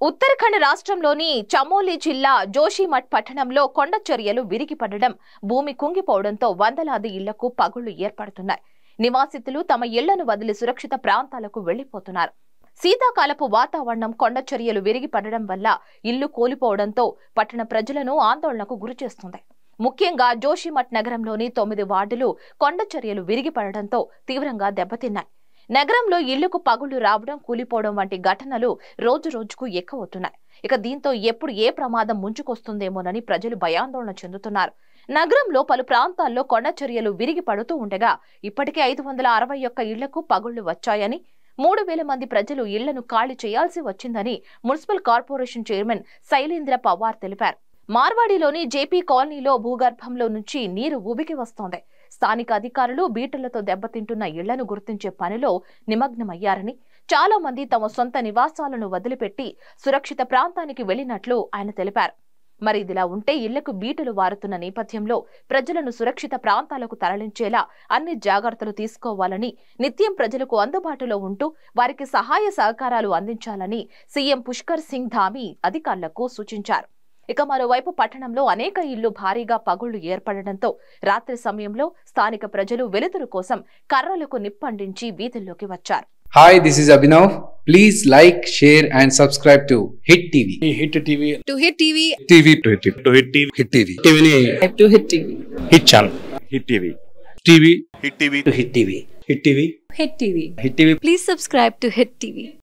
ఉత్తరాఖండ్ రాష్ట్రంలోని చమోలి జిల్లా జోషిమఠ్ పట్టణంలో కొండ చర్యలు విరిగిపడడం భూమి కుంగిపోవడంతో వందలాది ఇళ్లకు పగుళ్లు ఏర్పడుతున్నాయి నివాసితులు తమ ఇళ్లను వదిలి సురక్షిత ప్రాంతాలకు వెళ్లిపోతున్నారు శీతాకాలపు వాతావరణం కొండ చర్యలు విరిగిపడడం వల్ల ఇల్లు కూలిపోవడంతో పట్టణ ప్రజలను ఆందోళనకు గురిచేస్తుంది ముఖ్యంగా జోషిమఠ్ నగరంలోని తొమ్మిది వార్డులు కొండ చర్యలు విరిగిపడడంతో తీవ్రంగా దెబ్బతిన్నాయి నగరంలో ఇళ్లకు పగుళ్లు రావడం కూలిపోవడం వంటి ఘటనలు రోజు రోజుకు ఎక్కువవుతున్నాయి ఇక దీంతో ఎప్పుడు ఏ ప్రమాదం ముంచుకొస్తుందేమోనని ప్రజలు భయాందోళన చెందుతున్నారు నగరంలో పలు ప్రాంతాల్లో కొండ చర్యలు విరిగి పడుతూ ఉండగా ఇప్పటికే ఐదు వందల అరవై ఒక్క ఇళ్లకు పగుళ్లు వచ్చాయని మూడు వేల మంది ప్రజలు ఇళ్లను ఖాళీ చేయాల్సి వచ్చిందని municipal corporation chairman Shailendra Pawar తెలిపారు మార్వాడిలోని జేపీ కాలనీలో భూగర్భంలో నుంచి నీరు ఉబికి వస్తోంది స్థానిక అధికారులు బీటలతో దెబ్బతింటున్న ఇళ్లను గుర్తించే పనిలో నిమగ్నమయ్యారని చాలా మంది తమ సొంత నివాసాలను వదిలిపెట్టి సురక్షిత ప్రాంతానికి వెళ్లినట్లు ఆయన తెలిపారు మరి ఇదిలా ఉంటే ఇళ్లకు బీటలు వారుతున్న నేపథ్యంలో ప్రజలను సురక్షిత ప్రాంతాలకు తరలించేలా అన్ని జాగ్రత్తలు తీసుకోవాలని నిత్యం ప్రజలకు అందుబాటులో ఉంటూ వారికి సహాయ సహకారాలు అందించాలని సీఎం పుష్కర్ సింగ్ ధామి అధికారులకు సూచించారు ఇక మరోవైపు పట్టణంలో అనేక ఇళ్లు భారీగా పగుళ్లు ఏర్పడడంతో రాత్రి సమయంలో స్థానిక ప్రజలు వెలుతురు కోసం కర్రలకు నిప్పండించి వీధుల్లోకి వచ్చారు Hi, this is Abhinav. Please like, share, and subscribe to Hit TV. Hit TV to hit TV TV to Hit TV. To Hit TV Hit TV. టీవీని to hit TV Hit channel Hit TV TV Hit TV to Hit TV Hit TV hit TV Hit TV please subscribe to hit TV